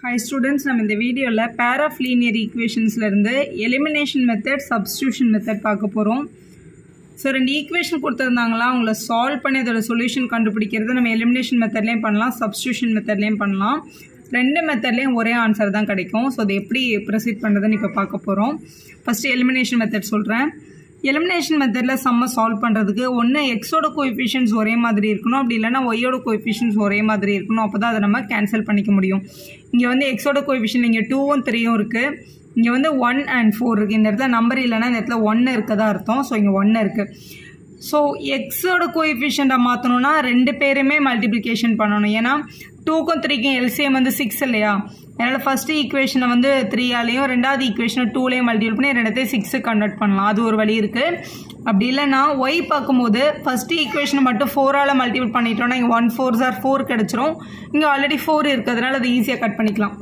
hi students நம்ம இந்த வீடியோவில் பேர் ஆஃப் லீனியர் ஈக்குவேஷன்ஸ்லேருந்து எலிமினேஷன் மெத்தட் சப்ஸ்டியூஷன் மெத்தட் பார்க்க போகிறோம் ஸோ ரெண்டு ஈக்குவேஷன் கொடுத்துருந்தாங்களா அவங்கள சால்வ் பண்ணி அதோட சொல்யூஷன் கண்டுபிடிக்கிறது நம்ம எலிமினேஷன் மெத்தட்லேயும் பண்ணலாம் சப்ஸ்டியூஷன் மெத்தட்லேயும் பண்ணலாம் ரெண்டு மெத்தட்லேயும் ஒரே ஆன்சர் தான் கிடைக்கும் ஸோ அதை எப்படி ப்ரொசீட் பண்ணுறதுன்னு இப்போ பார்க்க போகிறோம் ஃபஸ்ட்டு எலிமினேஷன் மெத்தட் சொல்கிறேன் எலிமினேஷன் மெத்தடில் சம்ம சால்வ் பண்ணுறதுக்கு ஒன்று எக்ஸோட கோஎஃபிஷியன்ஸ் ஒரே மாதிரி இருக்கணும் அப்படி இல்லைனா ஒய்யோட கோஎஃபிஷியன்ஸ் ஒரே மாதிரி இருக்கணும் அப்போ தான் அதை நம்ம கேன்சல் பண்ணிக்க முடியும் இங்கே வந்து எக்ஸோட கோஎஃபிஷியன் இங்கே டூவும் த்ரீயும் இருக்குது இங்கே வந்து ஒன் அண்ட் ஃபோர் இருக்குது இந்த இடத்துல நம்பர் இல்லைன்னா இந்த இடத்துல ஒன்று இருக்கதா அர்த்தம் ஸோ இங்கே ஒன்று இருக்குது ஸோ எக்ஸோட கோஎஃபிஷியண்ட்டை மாற்றணும்னா ரெண்டு பேருமே மல்டிப்ளிகேஷன் பண்ணணும் ஏன்னா டூக்கும் த்ரீக்கும் எல்சிஎம் வந்து சிக்ஸ் இல்லையா அதனால் ஃபஸ்ட்டு ஈக்குவேஷனை வந்து த்ரீயாலையும் ரெண்டாவது ஈக்குவேஷனை டூலையும் மல்டிபிள் பண்ணி ரெண்டுத்தையும் சிக்ஸு கன்வெர்ட் பண்ணலாம் அது ஒரு வழி இருக்குது அப்படி இல்லைன்னா ஒய் பார்க்கும்போது ஃபஸ்ட்டு ஈக்குவேஷனை மட்டும் ஃபோரால் மல்டிபிள் பண்ணிட்டோம்னா இங்கே ஒன் ஃபோர் சார் ஃபோர் கிடச்சிரும் இங்கே ஆல்ரெடி ஃபோர் இருக்கிறதுனால அதை ஈஸியாக கட் பண்ணிக்கலாம்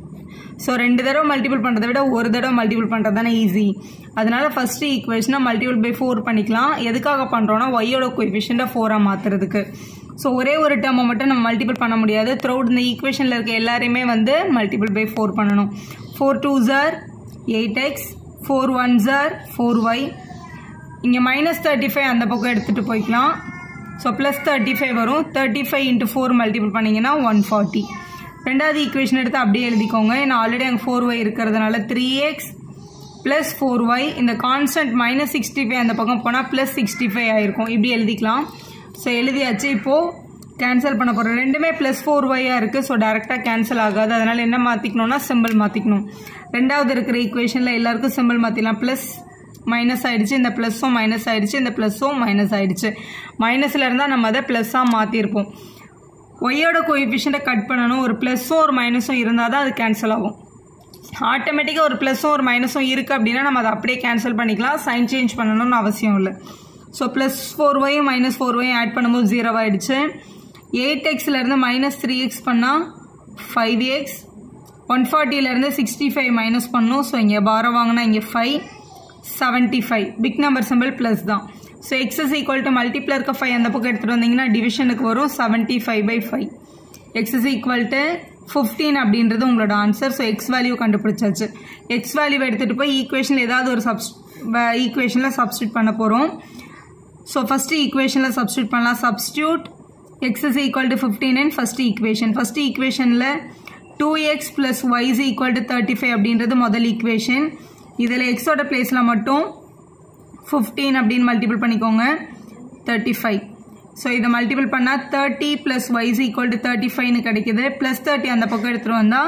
ஸோ ரெண்டு தடவை மல்டிபிள் பண்ணுறதை விட ஒரு தடவை மல்டிபிள் பண்ணுறது தானே ஈஸி அதனால ஃபஸ்ட்டு ஈக்குவேஷனை மல்டிபிள் பை ஃபோர் பண்ணிக்கலாம் எதுக்காக பண்ணுறோன்னா ஒய்யோட கோஎஃபிஷியண்ட்டை ஃபோராக மாற்றுறதுக்கு ஸோ ஒரே ஒரு டேர்மை மட்டும் நம்ம மல்டிபிள் பண்ண முடியாது த்ரூ இந்த ஈக்குவேஷனில் இருக்க எல்லாரையுமே வந்து மல்டிபிள் பை ஃபோர் பண்ணணும் ஃபோர் டூ ஜார் எயிட் எக்ஸ் ஃபோர் ஒன் ஜார் ஃபோர் ஒய் இங்கே மைனஸ் தேர்ட்டி ஃபைவ் அந்த பக்கம் எடுத்துகிட்டு போய்க்கலாம் ஸோ ப்ளஸ் தேர்ட்டி ஃபைவ் வரும் thirty five into four multiple பண்ணிங்கன்னா ஒன் ஃபார்ட்டி ரெண்டாவது ஈக்குவேஷன் எடுத்து அப்படியே எழுதிக்கோங்க ஏன்னா ஆல்ரெடி அங்கே ஃபோர் ஒய் இருக்கிறதுனால three X plus four Y இந்த கான்ஸ்டன்ட் மைனஸ் சிக்ஸ்டி ஃபைவ் அந்த பக்கம் போனால் ப்ளஸ் சிக்ஸ்டி ஃபைவ் ஆயிருக்கும் இப்படி எழுதிக்கலாம் ஸோ எழுதியாச்சு இப்போது கேன்சல் பண்ண போகிறோம் ரெண்டுமே ப்ளஸ் ஃபோர் ஒய்யாக இருக்குது ஸோ டேரெக்டாக கேன்சல் ஆகாது அதனால் என்ன மாற்றிக்கணும்னா சிம்பிள் மாற்றிக்கணும் ரெண்டாவது இருக்கிற ஈக்குவேஷனில் எல்லாருக்கும் சிம்பிள் மாற்றிக்கலாம் ப்ளஸ் மைனஸ் ஆயிடுச்சு இந்த ப்ளஸ்ஸும் மைனஸ் ஆயிடுச்சு இந்த ப்ளஸ்ஸும் மைனஸ் ஆயிடுச்சு மைனஸில் இருந்தால் நம்ம அதை ப்ளஸ்ஸாக மாற்றிருப்போம் ஒய்யோட கோஎஃபிஷியண்ட்டை கட் பண்ணணும் ஒரு ப்ளஸ்ஸும் ஒரு மைனஸும் இருந்தால் தான் அது கேன்சல் ஆகும் ஆட்டோமேட்டிக்காக ஒரு ப்ளஸ்ஸும் ஒரு மைனஸும் இருக்குது அப்படின்னா நம்ம அதை அப்படியே கேன்சல் பண்ணிக்கலாம் சைன் சேஞ்ச் பண்ணணும்னு அவசியம் இல்லை ஸோ ப்ளஸ் ஃபோர் ஒய்யும் மைனஸ் ஃபோர் ஒய்யும் ஆட் பண்ணும்போது ஜீரோ ஆகிடுச்சு எயிட் எக்ஸ்லேருந்து மைனஸ் த்ரீ எக்ஸ் பண்ணால் ஃபைவ் எக்ஸ் ஒன் ஃபார்ட்டிலேருந்து சிக்ஸ்டி ஃபைவ் மைனஸ் பண்ணணும் ஸோ இங்கே பாரோ வாங்கினா இங்கே five seventy five big number simple plus தான் so X is equal to multiplier இருக்க ஃபைவ் அந்த பக்கம் எடுத்துகிட்டு வந்தீங்கன்னா டிவிஷனுக்கு வரும் seventy five by five X is equal to fifteen அப்படின்றது உங்களோட ஆன்சர் ஸோ எக்ஸ் வேல்யூ கண்டுபிடிச்சாச்சு எக்ஸ் வேல்யூ எடுத்துகிட்டு போய் ஈக்குவேஷனில் ஏதாவது ஒரு சப்ஸ் ஈக்குவேஷனில் சப்ஸ்டியூட் பண்ண போகிறோம் ஸோ ஃபஸ்ட்டு ஈக்குவேஷனில் சப்ஸ்டியூட் பண்ணலாம் substitute X is equal to fifteen and first equation first ஈக்குவேஷனில் two X plus Y is equal to thirty five அப்படின்றது முதல் ஈக்குவேஷன் இதில் எக்ஸோட பிளேஸில் மட்டும் ஃபிஃப்டீன் அப்படின்னு மல்டிபிள் பண்ணிக்கோங்க தேர்ட்டி ஃபைவ் ஸோ இதை மல்டிபிள் பண்ணால் thirty plus Y is equal to thirty ஃபைவ்னு கிடைக்குது ப்ளஸ் தேர்ட்டி அந்த பக்கம் எடுத்துகிட்டு வந்தால்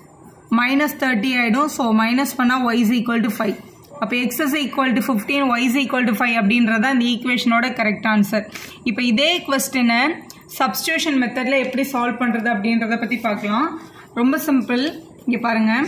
மைனஸ் தேர்ட்டி ஆகிடும் ஸோ மைனஸ் பண்ணால் ஒய்ஸ் ஈக்குவல் டு ஃபைவ் அப்போ X is equal to fifteen Y is equal to five அப்படின்றத இந்த ஈக்குவேஷனோட கரெக்ட் ஆன்சர் இப்போ இதே கொஸ்டினை சப்ஸ்டியூஷன் மெத்தடில் எப்படி சால்வ் பண்ணுறது அப்படின்றத பற்றி பார்க்கலாம் ரொம்ப சிம்பிள் இங்கே பாருங்கள்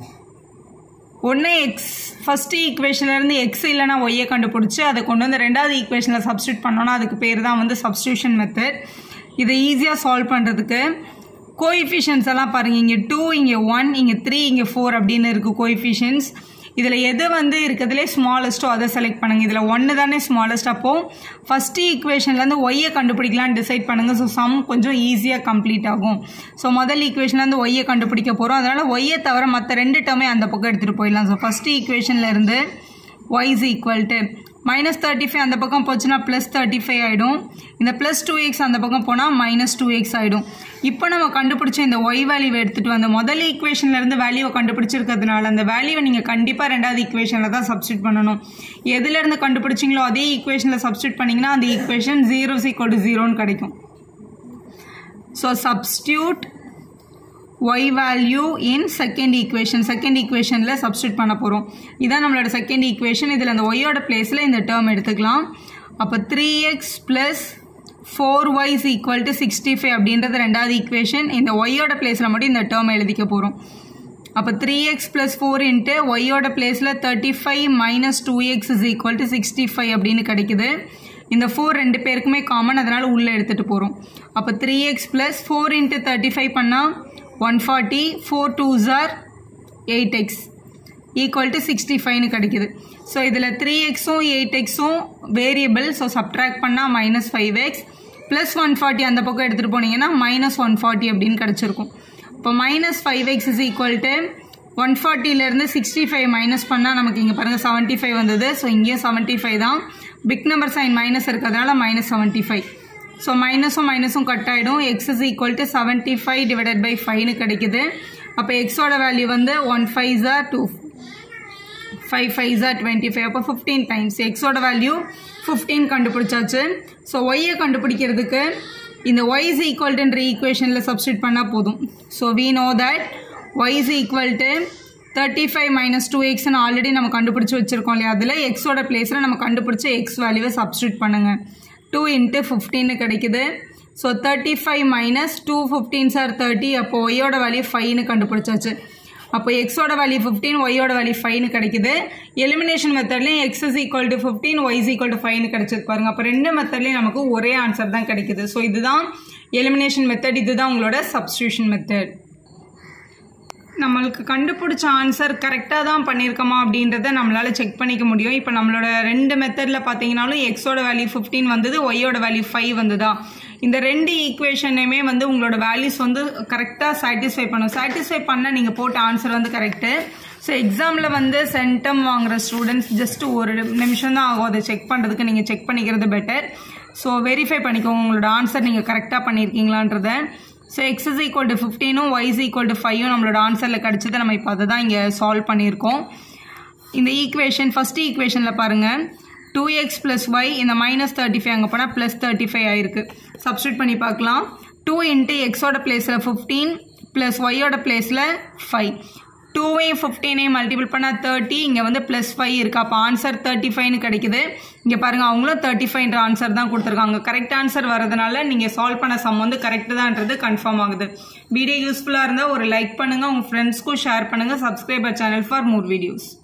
ஒன்று எக்ஸ் ஃபஸ்ட்டு ஈக்குவேஷன்லேருந்து எக்ஸ் இல்லைனா ஒய்யை கண்டுபிடிச்சி அதை கொண்டு வந்து ரெண்டாவது ஈக்குவேஷனில் சப்ஸ்டியூட் பண்ணோன்னா அதுக்கு பேர் தான் வந்து சப்ஸ்டியூஷன் மெத்தட் இதை ஈஸியாக சால்வ் பண்ணுறதுக்கு கோஎஃபிஷியன்ஸ் எல்லாம் பாருங்கள் இங்கே டூ இங்கே ஒன் இங்கே த்ரீ இங்கே ஃபோர் அப்படின்னு இருக்குது கோஎஃபிஷியன்ஸ் இதில் எது வந்து இருக்கிறதுலே ஸ்மாலஸ்ட்டோ அதை செலக்ட் பண்ணுங்கள் இதில் ஒன்று தானே ஸ்மாலஸ்ட் அப்போது ஃபஸ்ட்டு ஈக்குவேஷன்லேருந்து ஒய்யை கண்டுபிடிக்கலான்னு டிசைட் பண்ணுங்கள் ஸோ சம் கொஞ்சம் ஈஸியாக கம்ப்ளீட் ஆகும் ஸோ முதல் ஈக்குவேஷன்லேருந்து ஒய்யை கண்டுபிடிக்க போகிறோம் அதனால் ஒய்யை தவிர மற்ற ரெண்டு டேர்மே அந்த பக்கம் எடுத்துகிட்டு போயிடலாம் ஸோ ஃபஸ்ட்டு ஈக்குவேஷன்லேருந்து Y is equal to minus thirty five அந்த பக்கம் போச்சுன்னா ப்ளஸ் தேர்ட்டி ஃபைவ் ஆகிடும் இந்த ப்ளஸ் டூ எக்ஸ் அந்த பக்கம் போனால் மைனஸ் டூ எக்ஸ் ஆகிடும் இப்போ நம்ம கண்டுபிடிச்ச இந்த ஒய் வேல்யூவை எடுத்துகிட்டு வந்த முதல் ஈக்குவேஷன்லேருந்து வேல்யூவை கண்டுபிடிச்சிருக்கிறதுனால அந்த வேல்யூவை நீங்கள் கண்டிப்பாக ரெண்டாவது ஈக்குவேஷனில் தான் சப்ஸ்டியூட் பண்ணணும் எதுலேருந்து கண்டுபிடிச்சிங்களோ அதே ஈக்குவேஷனில் சப்ஸ்டியூட் பண்ணிங்கன்னா அந்த ஈக்குவேஷன் ஜீரோ ஈக்குவல் டு ஜீரோன்னு கிடைக்கும் so substitute Y value in second equation second ஈக்குவேஷனில் சப்ஸ்டியூட் பண்ண போகிறோம் இதான் நம்மளோட செகண்ட் ஈக்குவேஷன் இதில் அந்த ஒய்யோட பிளேஸில் இந்த டேர்ம் எடுத்துக்கலாம் அப்போ three X plus four Y is equal to sixty five அப்படின்றது ரெண்டாவது ஈக்குவேஷன் இந்த ஒய்யோட பிளேஸில் மட்டும் இந்த டேர்ம் எழுதிக்க போகிறோம் அப்போ three X plus four into ஒய்யோட பிளேஸில் thirty five minus two X is equal to sixty five அப்படின்னு கிடைக்குது இந்த ஃபோர் ரெண்டு பேருக்குமே காமன் அதனால் உள்ளே எடுத்துகிட்டு போகிறோம் அப்போ three X plus four into thirty five பண்ணால் ஒன் ஃபார்ட்டி ஃபோர் டூ ஜார் eight X equal to sixty ஃபைவ்னு கிடைக்குது ஸோ இதில் த்ரீ எக்ஸும் எயிட் எக்ஸும் வேரியபிள் ஸோ சப்ட்ராக்ட் பண்ணால் minus five X plus one forty அந்த பக்கம் எடுத்துகிட்டு போனீங்கன்னா மைனஸ் ஒன் ஃபார்ட்டி அப்படின்னு கிடச்சிருக்கும் இப்போ minus five X is equal to one ஃபார்ட்டிலேருந்து சிக்ஸ்டி ஃபைவ் மைனஸ் பண்ணால் நமக்கு இங்கே பாருங்கள் செவன்ட்டி ஃபைவ் வந்தது ஸோ இங்கேயும் செவன்ட்டி ஃபைவ் தான் பிக் நம்பர் சைன் மைனஸ் இருக்கிறதுனால மைனஸ் செவன்ட்டி ஃபைவ் ஸோ மைனஸும் மைனஸும் கட் ஆகிடும் X is equal to seventy five divided by ஃபைவ்னு கிடைக்குது அப்போ எக்ஸோட வேல்யூ வந்து ஒன் ஃபைவ் ஜார் டூ ஃபைவ் ஃபைவ் ஜார் டுவெண்ட்டி ஃபைவ் அப்போ ஃபிஃப்டீன் டைம்ஸ் எக்ஸோட வேல்யூ ஃபிஃப்டீன் கண்டுபிடிச்சாச்சு ஸோ ஒய்யை கண்டுபிடிக்கிறதுக்கு இந்த ஒய் இஸ் ஈக்குவல்டுன்ற ஈக்குவேஷனில் சப்ஸ்டியூட் பண்ணால் போதும் so we know that Y is equal to thirty five minus two எக்ஸ்னு ஆல்ரெடி நம்ம கண்டுபிடிச்சி வச்சுருக்கோம் இல்லையா அதில் எக்ஸோட பிளேஸில் நம்ம கண்டுபிடிச்ச எக்ஸ் வேல்யூவை சப்ஸ்டியூட் பண்ணுங்கள் டூ இன்ட்டு ஃபிஃப்டீன்னு கிடைக்குது so thirty five minus two fifteen சார் தேர்ட்டி அப்போ ஒய்யோட வேல்யூ ஃபைவ்னு கண்டுபிடிச்சாச்சு அப்போ எக்ஸோட வேல்யூ ஃபிஃப்டீன் ஒய்யோட வேல்யூ ஃபைவ்னு கிடைக்குது எலிமினேஷன் மெத்தட்லையும் x is equal to fifteen y is equal to ஃபைவ்னு கிடைச்சது பாருங்க அப்போ ரெண்டு மெத்தட்லையும் நமக்கு ஒரே ஆன்சர் தான் கிடைக்குது ஸோ இதுதான் எலிமினேஷன் மெத்தட் இதுதான் உங்களோட சப்ஸ்டியூஷன் மெத்தட் நம்மளுக்கு கண்டுபிடிச்ச ஆன்சர் கரெக்டாக தான் பண்ணியிருக்கோமா அப்படின்றத நம்மளால் செக் பண்ணிக்க முடியும் இப்போ நம்மளோட ரெண்டு மெத்தடில் பார்த்தீங்கனாலும் எக்ஸோட வேல்யூ ஃபிஃப்டீன் வந்தது ஒய்யோட வேல்யூ ஃபைவ் வந்ததா இந்த ரெண்டு ஈக்குவேஷனையுமே வந்து உங்களோட வேல்யூஸ் வந்து கரெக்டாக சாட்டிஸ்ஃபை பண்ணும் சாட்டிஸ்ஃபை பண்ண நீங்கள் போட்ட ஆன்சர் வந்து கரெக்டு ஸோ எக்ஸாமில் வந்து சென்டம் வாங்குற ஸ்டூடெண்ட்ஸ் ஜஸ்ட் ஒரு நிமிஷம் தான் ஆகும் அதை செக் பண்ணுறதுக்கு நீங்கள் செக் பண்ணிக்கிறது பெட்டர் ஸோ வெரிஃபை பண்ணிக்கோங்க உங்களோட ஆன்சர் நீங்கள் கரெக்டாக பண்ணியிருக்கீங்களான்றத so X is equal to ஃபிஃப்டீனும் ஒய் இஸ் ஈக்குவல் டு ஃபைவும் நம்மளோட ஆன்சரில் கிடச்சது நம்ம இப்போ அதை தான் இங்கே சால்வ் பண்ணியிருக்கோம் இந்த ஈக்குவேஷன் ஃபஸ்ட்டு ஈக்குவேஷனில் பாருங்கள் டூ எக்ஸ் ப்ளஸ் ஒய் இந்த மைனஸ் தேர்ட்டி ஃபைவ் அங்கே போனால் ப்ளஸ் தேர்ட்டி ஃபைவ் ஆயிருக்கு சப்ஸ்டியூட் பண்ணி பார்க்கலாம் டூ இன்ட்டு எக்ஸோட பிளேஸில் ஃபிஃப்டீன் ப்ளஸ் ஒய்யோட பிளேஸில் ஃபைவ் டூவையும் ஃபிஃப்டீனையும் மல்டிபிள் பண்ணால் தேர்ட்டி இங்கே வந்து ப்ளஸ் ஃபைவ் இருக்குது அப்போ ஆன்சர் தேர்ட்டி ஃபைவ்னு கிடைக்குது இங்கே பாருங்கள் அவங்களும் தேர்ட்டி ஃபைவ்ன்ற ஆன்சர் தான் கொடுத்துருக்காங்க கரெக்ட் ஆன்சர் வரதுனால நீங்கள் சால்வ் பண்ண சம் வந்து கரெக்டு தான்ன்றது கன்ஃபார்ம் ஆகுது வீடியோ யூஸ்ஃபுல்லாக இருந்தால் ஒரு லைக் பண்ணுங்கள் உங்கள் ஃப்ரெண்ட்ஸ்க்கும் ஷேர் பண்ணுங்கள் subscriber channel for more videos